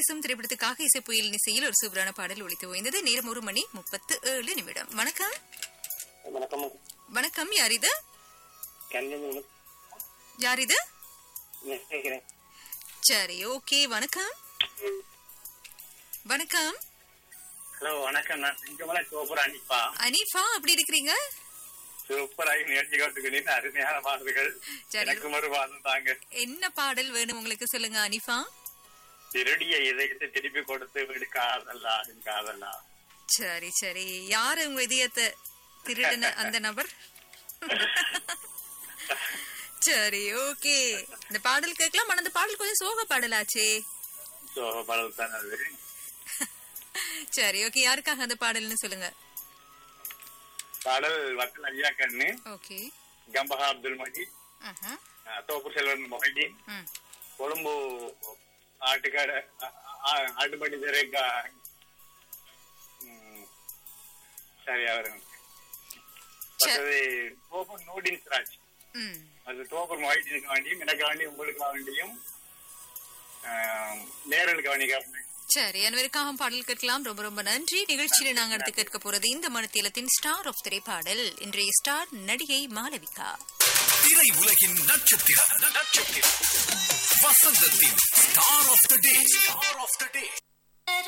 தேசம் திரைப்படத்துக்காக இசை புயல் இசையில் ஒரு சூப்பரான பாடல் ஒழித்து ஓய்ந்தது நேரம் ஒரு மணி முப்பத்து ஏழு நிமிடம் வணக்கம் வணக்கம் வணக்கம் யார் இது கல்யாணம் யார் இது நினைக்கிறேன் சரி ஓகே வணக்கம் வணக்கம் ஹலோ வணக்கம் நான் சிங்கமலை சூப்பர் அனிப்பா அனீஃபா அப்படி இருக்கிறீங்க சூப்பராகி நிகழ்ச்சி காட்டுகளின் அருமையான பாடல்கள் சரி. எனக்கு ஒரு பாடல் தாங்க என்ன பாடல் வேணும் உங்களுக்கு சொல்லுங்க அனிஃபா திருடிய இதயத்தை திருப்பி கொடுத்து விடு காதல்லா என் காதல்லா சரி சரி யாரு உங்க இதயத்தை திருடின அந்த நபர் சரி ஓகே இந்த பாடல் கேட்கலாம் ஆனா அந்த பாடல் கொஞ்சம் சோக பாடலாச்சே சோ பாடல் தான் அது சரி ஓகே யாருக்காக அந்த பாடல்னு சொல்லுங்க பாடல் வக்கல் ஐயா கண்ணு ஓகே கம்பஹா அப்துல் மஜீத் ஆஹா. அஹ், தோப்பு செல்வன் மொஹிதீன் ம். கொழும்பு ஆட்டுக்காடு அ- அ- ஆட்டுப்பட்டி திரைக்கா ம், சரியா வரும் சரி. மற்றது தோப்பூர் நூடின் ராஜ் ம். அது தோப்பூர் மொஹிதீனுக்கு வேண்டியும் எனக்கு வேண்டியும் உங்களுக்கு வேண்டியும் ஆஹ், நேரலுக்கு வேண்டிய சரி அனைவருக்காக பாடல் கேட்கலாம் ரொம்ப ரொம்ப நன்றி நிகழ்ச்சியில நாங்க அடுத்து கேட்க போறது இந்த மனத்திலத்தின் ஸ்டார் ஆஃப் திரைப்பாடல் இன்றைய ஸ்டார் நடிகை மாளவிகா திரை உலகின் நட்சத்திரம் நட்சத்திரம் வசந்தத்தின் star of the day star of the day